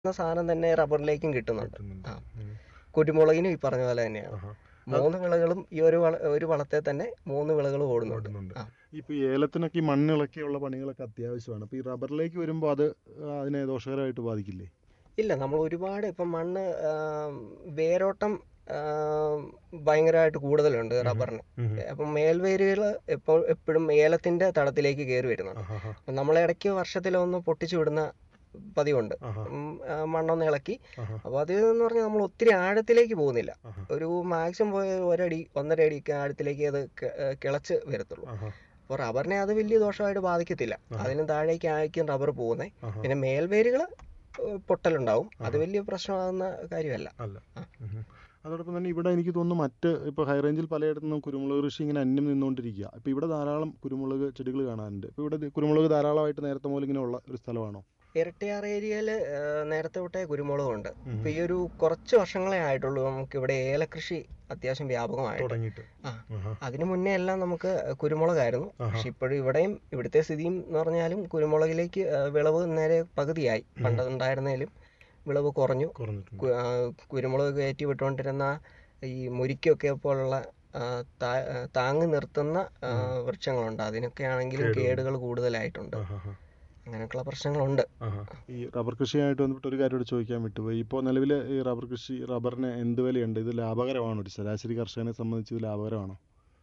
എന്ന സാധനം തന്നെ റബ്ബറിലേക്കും കിട്ടുന്നുണ്ട് കിട്ടുന്നുണ്ട്. ആ. ഉം. കുരുമുളകിനും ഈ പറഞ്ഞ പോലെ തന്നെയാണ് ആഹാ. മൂന്ന് വിളകളും ഈ ഒരു വള ഒരു വളത്തെ തന്നെ മൂന്ന് വിളകൾ ഓടുന്നുണ്ട് ഓടുന്നുണ്ട്. ആ. ഇപ്പൊ ഈ ഏലത്തിനൊക്കെ ഈ മണ്ണിളക്കിയുള്ള പണികളൊക്കെ അത്യാവശ്യമാണ് അപ്പൊ ഈ റബ്ബറിലേക്ക് വരുമ്പോൾ അത് അതിനെ ദോഷകരമായിട്ട് ബാധിക്കില്ലേ ഇല്ല നമ്മൾ ഒരുപാട് ഇപ്പം മണ്ണ് ആ, വേരോട്ടം ആ, ഭയങ്കരമായിട്ട് കൂടുതലുണ്ട് റബ്ബറിന് അപ്പം മേൽവേരുകൾ എപ്പോൾ എപ്പോഴും ഏലത്തിന്റെ തടത്തിലേക്ക് കയറി വരുന്നുണ്ട് ആഹാ. അപ്പം നമ്മൾ ഇടയ്ക്ക് വർഷത്തിലൊന്ന് പൊട്ടിച്ചു വിടുന്ന പതിവുണ്ട് ആഹാ. ഉം, ആ, മണ്ണൊന്ന് ഇളക്കി ആഹാ. അപ്പോൾ അത് എന്ന് പറഞ്ഞാൽ നമ്മൾ ഒത്തിരി ആഴത്തിലേക്ക് പോകുന്നില്ല ആഹാ. ഒരു മാക്സിമം പോയ ഒരടി ഒന്നര അടി ആഴത്തിലേക്ക് അത് കി- ഏ, കിളച്ച് വരത്തുള്ളൂ ആഹാ. അപ്പോൾ റബ്ബറിനെ അത് വലിയ ദോഷമായിട്ട് ബാധിക്കത്തില്ല അതിനും താഴേക്ക് ആയിരിക്കും റബ്ബർ പോകുന്നത് ആഹാ. പിന്നെ മേൽവേരുകൾ പൊട്ടലുണ്ടാവും അത് വലിയ പ്രശ്നമാകുന്ന കാര്യമല്ല അല്ല ഉം. അതോടൊപ്പം തന്നെ ഇവിടെ എനിക്ക് തോന്നുന്നു മറ്റ് ഇപ്പോൾ ഹൈ റേഞ്ചിൽ പലയിടത്തു നിന്നും കുരുമുളക് കൃഷി ഇങ്ങനെ അന്യം നിന്നുകൊണ്ടിരിക്കുക ഇപ്പോൾ ഇവിടെ ധാരാളം കുരുമുളക് ചെടികൾ കാണാനുണ്ട് ഇപ്പോൾ ഇവിടെ ഇത് കുരുമുളക് ധാരാളമായിട്ട് നേരത്തെ മുതൽ ഇങ്ങനെ ഉള്ള ഒരു സ്ഥലമാണോ ഇരട്ടിയാർ ഏരിയയിൽ നേരത്തെ തൊട്ടേ കുരുമുളകുണ്ട് ഉം. ഇപ്പൊ ഈ ഒരു കുറച്ച് വർഷങ്ങളെ ആയിട്ടുള്ളൂ നമുക്ക് ഇവിടെ ഏലകൃഷി അത്യാവശ്യം വ്യാപകമായിട്ട് തുടങ്ങിയിട്ട് ആ ആഹാ. അതിനു മുന്നേ എല്ലാം നമുക്ക് കുരുമുളകായിരുന്നു പക്ഷെ ഇപ്പോഴും ഇവിടെയും ഇവിടുത്തെ സ്ഥിതിയും എന്ന് പറഞ്ഞാലും കുരുമുളകിലേക്ക് ആ, വിളവ് നേരെ പകുതിയായി പണ്ടുണ്ടായിരുന്നതിലും വിളവ് കുറഞ്ഞു കുറഞ്ഞിട്ടുണ്ട് കു- ആ, കുരുമുളക് കയറ്റി വിട്ടുകൊണ്ടിരുന്ന ഈ മുരിക്കൊക്കെ പോലുള്ള ആ, താ- ആ, താങ്ങി നിർത്തുന്ന ആ, വൃക്ഷങ്ങളുണ്ട് അതിനൊക്കെ ആണെങ്കിലും കേടുകൾ കൂടുതലായിട്ടുണ്ട് ആഹാ. ആഹാ. അങ്ങനെയൊക്കെയുള്ള പ്രശ്നങ്ങളുണ്ട് ആഹാ. ഈ റബ്ബർ കൃഷിയായിട്ട് ബന്ധപ്പെട്ട് ഒരു കാര്യം കൂടി ചോദിക്കാൻ വിട്ടുപോയി ഇപ്പോൾ നിലവിൽ ഈ റബ്ബർ കൃഷി റബ്ബറിന് എന്ത് വിലയുണ്ട് ഇത് ലാഭകരമാണോ ഒരു ശരാശരി കർഷകനെ സംബന്ധിച്ച് ഇത് ലാഭകരമാണോ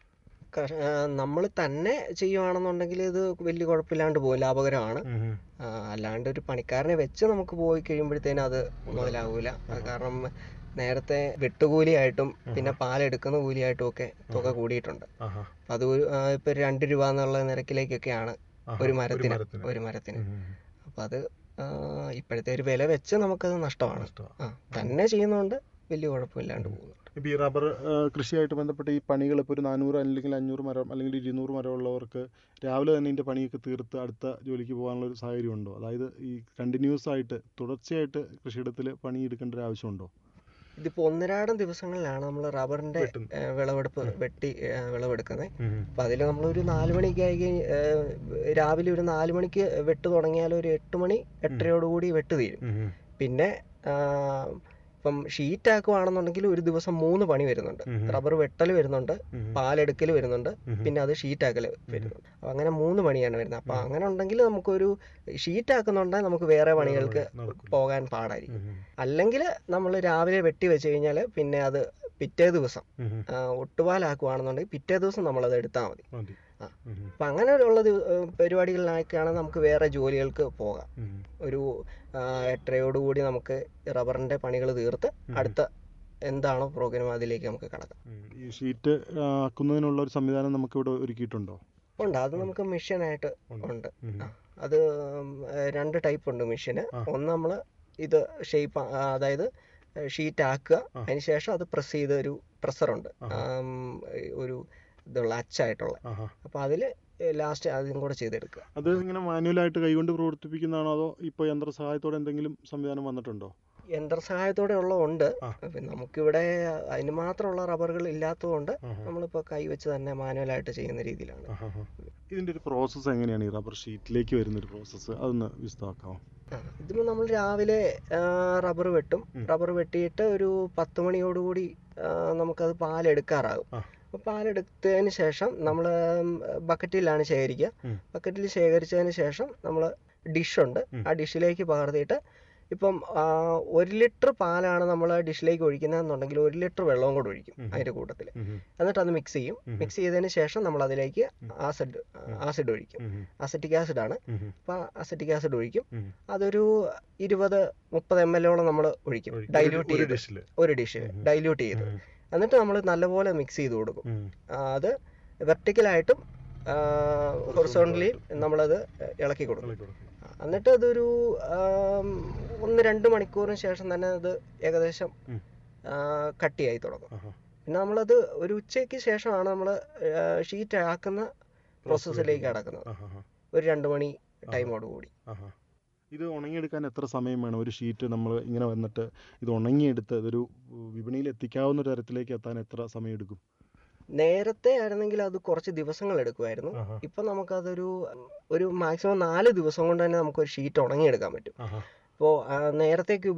നമ്മൾ തന്നെ ചെയ്യുവാണെന്നുണ്ടെങ്കിൽ ഇത് വലിയ കുഴപ്പമില്ലാണ്ട് പോകും ലാഭകരമാണ് ആ, അല്ലാണ്ട് ഒരു പണിക്കാരനെ വെച്ച് നമുക്ക് പോയി കഴിയുമ്പോഴത്തേനും അത് മുതലാവൂല അത് കാരണം നേരത്തെ വെട്ടുകൂലിയായിട്ടും പിന്നെ പാലെടുക്കുന്ന കൂലിയായിട്ടും ഒക്കെ തുക കൂടിയിട്ടുണ്ട് ആഹാ. അപ്പൊ അത് ഒരു ആ, ഇപ്പൊ രണ്ട് രൂപ എന്നുള്ള നിരക്കിലേക്കൊക്കെയാണ് ആഹാ. ഒരു മരത്തിന് മരത്തിന്. ഒരു മരത്തിന് ഉം. അപ്പൊ അത് ആ, ഇപ്പോഴത്തെ ഒരു വില വെച്ച് നമുക്കത് നഷ്ടമാണ് നഷ്ടമാണ്. ആ തന്നെ ചെയ്യുന്നതുകൊണ്ട് വലിയ കുഴപ്പമില്ലാണ്ട് പോകുന്നുണ്ട് ഇപ്പോൾ ഈ റബ്ബർ ആ, കൃഷിയായിട്ട് ബന്ധപ്പെട്ട് ഈ പണികൾ ഇപ്പോൾ ഒരു നാനൂറ് അല്ലെങ്കിൽ അഞ്ഞൂറ് മരം അല്ലെങ്കിൽ ഇരുന്നൂറ് മരം ഉള്ളവർക്ക് രാവിലെ തന്നെ ഇതിൻ്റെ പണിയൊക്കെ തീർത്ത് അടുത്ത ജോലിക്ക് പോകാനുള്ള ഒരു സാഹചര്യം ഉണ്ടോ അതായത് ഈ കണ്ടിന്യൂസ് ആയിട്ട് തുടർച്ചയായിട്ട് കൃഷിയിടത്തിൽ പണിയെടുക്കേണ്ട ഒരു ആവശ്യമുണ്ടോ ഇതിപ്പോ ഒന്നരാടം ദിവസങ്ങളിലാണ് നമ്മൾ റബ്ബറിന്റെ വെട്ടുന്നത്. ഏ, വിളവെടുപ്പ് വെട്ടി ഏ, വിളവെടുക്കുന്നത് അപ്പൊ അതിൽ നമ്മളൊരു നാല് മണിക്ക് ആയി കഴിഞ്ഞ് ഏ, രാവിലെ ഒരു നാല് മണിക്ക് വെട്ട് തുടങ്ങിയാൽ ഒരു എട്ട് മണി എട്ടരയോടുകൂടി വെട്ട് തീരും പിന്നെ ആ, ഇപ്പം ഷീറ്റ് ആക്കുവാണെന്നുണ്ടെങ്കിൽ ഒരു ദിവസം മൂന്ന് പണി വരുന്നുണ്ട് റബ്ബർ വെട്ടൽ വരുന്നുണ്ട് പാലെടുക്കൽ വരുന്നുണ്ട് പിന്നെ അത് ഷീറ്റ് ആക്കൽ വരുന്നുണ്ട് അപ്പൊ അങ്ങനെ മൂന്ന് പണിയാണ് വരുന്നത് അപ്പൊ അങ്ങനെ ഉണ്ടെങ്കിൽ നമുക്കൊരു ഷീറ്റ് ആക്കുന്നുണ്ടെങ്കിൽ നമുക്ക് വേറെ പണികൾക്ക് നടക്കില്ല. പോകാൻ പാടായിരിക്കും അല്ലെങ്കിൽ നമ്മൾ രാവിലെ വെട്ടി വെച്ച് കഴിഞ്ഞാൽ പിന്നെ അത് പിറ്റേ ദിവസം ആ, ഒട്ടുപാലാക്കുവാണെന്നുണ്ടെങ്കിൽ പിറ്റേ ദിവസം നമ്മളത് എടുത്താൽ മതി മതി ആ. ഉം. അപ്പം അങ്ങനെയുള്ള ദിവ- ഏ, പരിപാടികളിലേക്കാണ് നമുക്ക് വേറെ ജോലികൾക്ക് പോകാം ഉം. ഒരു ആ, എട്ടരയോടുകൂടി നമുക്ക് റബ്ബറിന്റെ പണികൾ തീർത്ത് അടുത്ത എന്താണോ പ്രോഗ്രാം അതിലേക്ക് നമുക്ക് കടക്കാം ഉം. ഈ ഷീറ്റ് ആക്കുന്നതിനുള്ള ഒരു സംവിധാനം നമുക്ക് ഇവിടെ ഒരുക്കിയിട്ടുണ്ടോ ഉണ്ട് അത് നമുക്ക് മെഷീനായിട്ട് ഉണ്ട് ഉം. ആ, അത് ഉം, ഏ, രണ്ട് ടൈപ്പ് ഉണ്ട് മെഷീന് ഒന്ന് നമ്മൾ ഇത് ഷേപ്പ് അതായത് ഷീറ്റ് ആക്കുക അതിന് ശേഷം അത് പ്രസ് ചെയ്ത് ഒരു പ്രഷറുണ്ട് ഒരു ഇതുള്ള അച്ചായിട്ടുള്ള ആഹാ അപ്പോൾ അതിൽ ലാസ്റ്റ് അതും കൂടെ ചെയ്തെടുക്കുക അത് ഇങ്ങനെ മാനുവലായിട്ട് കൈകൊണ്ട് പ്രവർത്തിപ്പിക്കുന്നതാണോ അതോ ഇപ്പോൾ യന്ത്ര സഹായത്തോടെ എന്തെങ്കിലും സംവിധാനം വന്നിട്ടുണ്ടോ യന്ത്രസഹായത്തോടെ ഉള്ളതുണ്ട് ആ. പിന്നെ നമുക്കിവിടെ അതിന് മാത്രമുള്ള റബ്ബറുകൾ ഇല്ലാത്തതുകൊണ്ട് ആഹാ. നമ്മളിപ്പോൾ കൈ വെച്ച് തന്നെ മാനുവലായിട്ട് ചെയ്യുന്ന രീതിയിലാണ് ആഹാ. ഇതിന്റെ ഒരു പ്രോസസ്സ് എങ്ങനെയാണ് ഈ റബ്ബർ ഷീറ്റിലേക്ക് വരുന്ന ഒരു പ്രോസസ്സ് അതൊന്ന് വിശദമാക്കാമോ ആ, ഇതിപ്പോൾ നമ്മൾ രാവിലെ റബ്ബർ വെട്ടും റബ്ബർ വെട്ടിയിട്ട് ഒരു പത്ത് മണിയോടുകൂടി ആ, നമുക്കത് പാലെടുക്കാറാകും ആ. അപ്പോൾ പാലെടുത്തതിന് ശേഷം നമ്മൾ ബക്കറ്റിലാണ് ശേഖരിക്കുക ഉം. ബക്കറ്റിൽ ശേഖരിച്ചതിന് ശേഷം നമ്മൾ ഡിഷുണ്ട് ആ ഡിഷിലേക്ക് പകർത്തിയിട്ട് ഇപ്പം ആ, ഒരു ലിറ്റർ പാലാണ് നമ്മൾ ഡിഷിലേക്ക് ഒഴിക്കുന്നതെന്നുണ്ടെങ്കിൽ ഒരു ലിറ്റർ വെള്ളവും കൂടെ ഒഴിക്കും അതിൻ്റെ കൂട്ടത്തിൽ എന്നിട്ട് അത് മിക്സ് ചെയ്യും മിക്സ് ചെയ്തതിന് ശേഷം നമ്മൾ അതിലേക്ക് ആസിഡ് ആസിഡ് ഒഴിക്കും അസറ്റിക് ആസിഡ് ആണ് അപ്പോൾ അസറ്റിക് ആസിഡ് ഒഴിക്കും അതൊരു ഇരുപത് മുപ്പത് എം എല്ലോളം നമ്മൾ ഒഴിക്കും ഡൈല്യൂട്ട് ഒരു ചെയ്ത് ഡിഷില് ഒരു ഡിഷ് ഡൈല്യൂട്ട് ചെയ്ത് എന്നിട്ട് നമ്മൾ നല്ലപോലെ മിക്സ് ചെയ്ത് കൊടുക്കും ആ, അത് വെർട്ടിക്കലായിട്ടും ഹൊറിസോണ്ടലിയും നമ്മളത് ഇളക്കി കൊടുക്കും ആ, എന്നിട്ട് അതൊരു ആം, ഒന്ന് രണ്ട് മണിക്കൂറിന് ശേഷം തന്നെ അത് ഏകദേശം ഉം. ആ, കട്ടിയായി തുടങ്ങും പിന്നെ നമ്മളത് ഒരു ഉച്ചയ്ക്ക് ശേഷമാണ് നമ്മൾ ഷീറ്റ് ആക്കുന്ന പ്രോസസ്സിലേക്ക് കടക്കുന്നത് ഒരു രണ്ട് മണി ടൈമോടുകൂടി ഇത് ഉണങ്ങിയെടുക്കാൻ എത്ര സമയം വേണം ഒരു ഷീറ്റ് നമ്മൾ ഇങ്ങനെ വന്നിട്ട് ഇത് ഉണങ്ങിയെടുത്ത് ഇതൊരു വിപണിയിൽ എത്തിക്കാവുന്ന ഒരു തരത്തിലേക്ക് എത്താൻ എത്ര സമയം എടുക്കും നേരത്തെ ആയിരുന്നെങ്കിൽ അത് കുറച്ച് ദിവസങ്ങൾ എടുക്കുമായിരുന്നു ആഹാ. ഇപ്പൊ നമുക്കതൊരു ഒരു മാക്സിമം നാല് ദിവസം കൊണ്ട് തന്നെ നമുക്ക് ഒരു ഷീറ്റ് ഉണങ്ങിയെടുക്കാൻ പറ്റും ഇപ്പോൾ നേരത്തേക്ക്